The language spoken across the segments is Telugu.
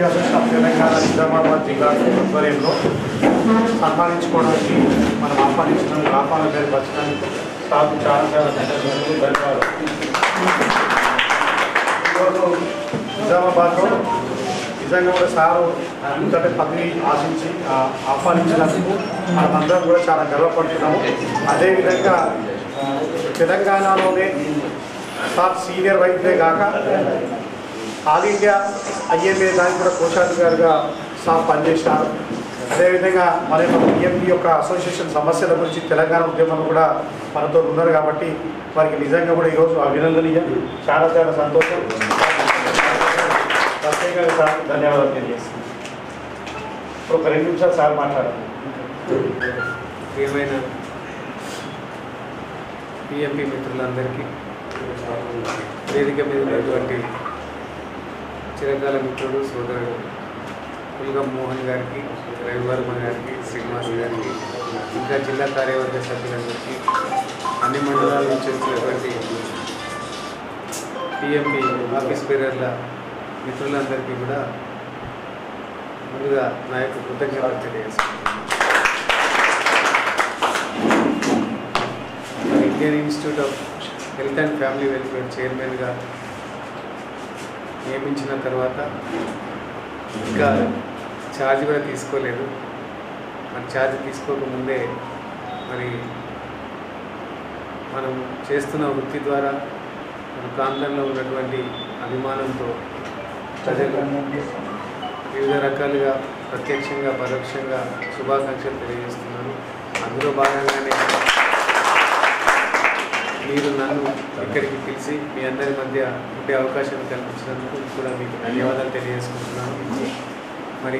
అసోసియేషన్ ఆఫ్ తెలంగాణ నిజామాబాద్ జిల్లా ఆధ్వర్యంలో సన్మానించుకోవడానికి మనం ఆహ్వానించినందుకు ఆహ్వానం పేరు వచ్చినందుకు సాగు చాలా చాలా ధన్యవాదాలు ధన్యవాదాలు ఈరోజు నిజామాబాద్లో నిజంగా కూడా సారు ఎందుకంటే పదవి ఆశించి ఆ, ఆహ్వానించినందుకు మనమందరం కూడా చాలా గర్వపడుతున్నాము అదేవిధంగా ఆ, తెలంగాణలోనే సార్ సీనియర్ వైద్యులే కాక ఆల్ ఇండియా ఐఎంఏ దానికి కూడా కోశాధికారిగా సార్ పనిచేసినారు అదేవిధంగా మన యొక్క పిఎంపి యొక్క అసోసియేషన్ సమస్యల గురించి తెలంగాణ ఉద్యమంలో కూడా మనతో ఉన్నారు కాబట్టి వారికి నిజంగా కూడా ఈరోజు అభినందనీయం చాలా చాలా సంతోషం ప్రత్యేకంగా సార్ ధన్యవాదాలు తెలియజేస్తాను ఇప్పుడు ఒక రెండు నిమిషాలు సార్ మాట్లాడారు ప్రియమైన పిఎంపి మిత్రులందరికీ వేదిక మీద ఉన్నటువంటి చిరకాల మిత్రుడు సోదరుడు పుల్గం మోహన్ గారికి రవివర్మ గారికి శ్రీనివాస్ గారికి ఇంకా జిల్లా కార్యవర్గ సభ్యులందరికీ అన్ని మండలాల నుంచి వచ్చినటువంటి పిఎంపి ఆఫీస్ బేరర్ల మిత్రులందరికీ కూడా ముందుగా నా యొక్క కృతజ్ఞతలు తెలియజేస్తున్నాను Indian institute of health and family welfare చైర్మన్గా నియమించిన తర్వాత ఇంకా ఛార్జ్ కూడా తీసుకోలేదు మరి ఛార్జ్ తీసుకోకముందే మరి మనం చేస్తున్న వృత్తి ద్వారా మన ప్రాంతంలో ఉన్నటువంటి అభిమానంతో ప్రజలు వివిధ రకాలుగా ప్రత్యక్షంగా పరోక్షంగా శుభాకాంక్షలు తెలియజేస్తున్నాను అందులో భాగంగానే మీరు నన్ను ఇక్కడికి పిలిచి మీ అందరి మధ్య ఉండే అవకాశం కల్పించినందుకు కూడా మీకు ధన్యవాదాలు తెలియజేసుకుంటున్నాను మరి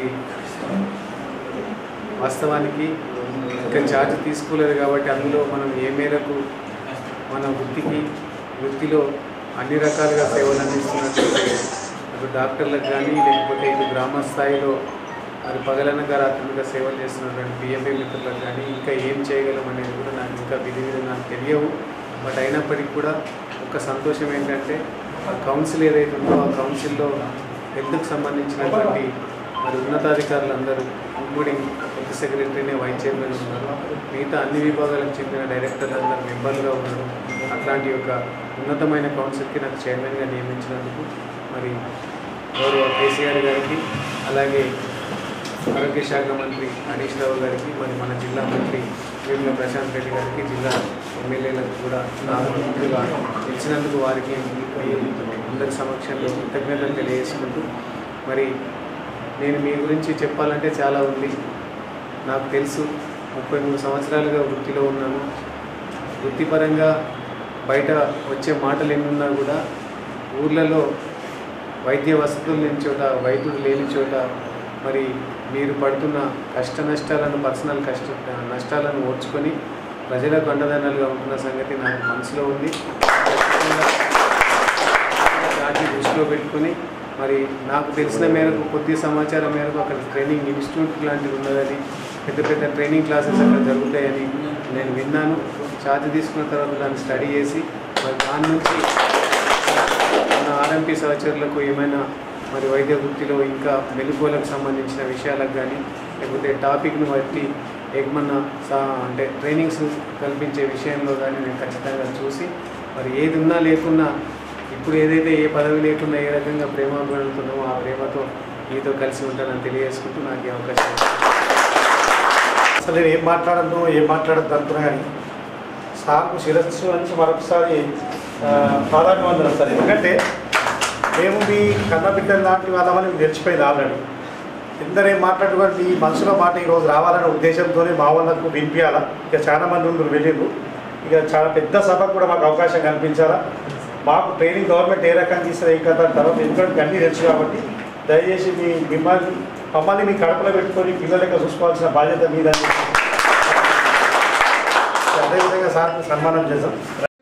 వాస్తవానికి ఇంకా ఛార్జ్ తీసుకోలేదు కాబట్టి అందులో మనం ఏ మేరకు మన వృత్తికి వృత్తిలో అన్ని రకాలుగా సేవలు అందిస్తున్నట్లయితే అటు డాక్టర్లకు కానీ లేకపోతే ఇటు గ్రామ స్థాయిలో మరి పగలనగా రాత్రులుగా సేవలు చేస్తున్నటువంటి బిఎంఏ మిత్రులకు కానీ ఇంకా ఏం చేయగలం అనేది కూడా నాకు ఇంకా విధి విధి నాకు తెలియవు బట్ అయినప్పటికీ కూడా ఒక సంతోషం ఏంటంటే ఆ కౌన్సిల్ ఏదైతే ఉందో ఆ కౌన్సిల్లో హెల్త్కి సంబంధించినటువంటి మరి ఉన్నతాధికారులందరూ ఇంక్లూడింగ్ హెల్త్ సెక్రటరీనే వైస్ చైర్మన్ ఉన్నారు మిగతా అన్ని విభాగాలకు చెందిన డైరెక్టర్లు అందరూ మెంబర్లుగా ఉన్నారు అట్లాంటి యొక్క ఉన్నతమైన కౌన్సిల్కి నాకు చైర్మన్గా నియమించినందుకు మరి గౌరవ కేసీఆర్ గారికి అలాగే ఆరోగ్య శాఖ మంత్రి హరీష్ రావు గారికి మరి మన జిల్లా మంత్రి వేముల ప్రశాంత్ రెడ్డి గారికి జిల్లా ఎమ్మెల్యేలకు కూడా నా మంత్రులుగా ఇచ్చినందుకు వారికి మీ అందరి సమక్షంలో కృతజ్ఞతలు తెలియజేసుకుంటూ మరి నేను మీ గురించి చెప్పాలంటే చాలా ఉంది నాకు తెలుసు ముప్పై మూడు సంవత్సరాలుగా వృత్తిలో ఉన్నాను వృత్తిపరంగా బయట వచ్చే మాటలు ఎన్నున్నా కూడా ఊర్లలో వైద్య వసతులు లేని చోట వైద్యుడు లేని చోట మరి మీరు పడుతున్న కష్ట నష్టాలను పర్సనల్ కష్ట నష్టాలను ఓర్చుకొని ప్రజలకు అండదండలుగా ఉంటున్న సంగతి నాకు మనసులో ఉంది దాన్ని దృష్టిలో పెట్టుకొని మరి నాకు తెలిసిన మేరకు కొద్ది సమాచారం మేరకు అక్కడ ట్రైనింగ్ ఇన్స్టిట్యూట్ లాంటిది ఉన్నదని పెద్ద పెద్ద ట్రైనింగ్ క్లాసెస్ అక్కడ జరుగుతాయని నేను విన్నాను ఛార్జ్ తీసుకున్న తర్వాత దాన్ని స్టడీ చేసి మరి దాని నుంచి మన ఆర్ఎంపీ సహచరులకు ఏమైనా మరి వైద్య వృత్తిలో ఇంకా మెలుకోలకు సంబంధించిన విషయాలకు కానీ లేకపోతే టాపిక్ను బట్టి ఏమన్నా సా అంటే ట్రైనింగ్స్ కల్పించే విషయంలో కానీ నేను ఖచ్చితంగా చూసి మరి ఏది ఉన్నా లేకున్నా ఇప్పుడు ఏదైతే ఏ పదవి లేకుండా ఏ రకంగా ప్రేమాభిమానులుతున్నామో ఆ ప్రేమతో మీతో కలిసి ఉంటానని తెలియజేసుకుంటూ నాకు ఈ అవకాశం ఇచ్చారు. అసలు నేను ఏం మాట్లాడద్దు ఏం మాట్లాడద్దు అనుకున్నా కానీ సార్కు శిరస్సు నుంచి మరొకసారి ఆ, పాదాభివందనం సార్ ఎందుకంటే మేము మీ కన్నబిడ్డలు లాంటి వాళ్ళమని మీకు తెలిసిపోయింది ఆల్రెడీ ఎందరు ఏం మాట్లాడుకోవాలి మీ మనసులో మాట ఈరోజు రావాలనే ఉద్దేశంతోనే మా వాళ్ళకు వినిపించాలా ఇక చాలా మంది ఉండి వెళ్ళిండ్రు ఇక చాలా పెద్ద సభకు కూడా మాకు అవకాశం కల్పించాలా మాకు ట్రైనింగ్ గవర్నమెంట్ ఏ రకంగా ఇస్తుంది ఏ కదా తర్వాత ఎందుకంటే అన్నీ తెలుసు కాబట్టి దయచేసి మీ మిమ్మల్ని మమ్మల్ని మీ కడపలో పెట్టుకొని పిల్లలకి చూసుకోవాల్సిన బాధ్యత మీద అదేవిధంగా సార్కి సన్మానం చేద్దాం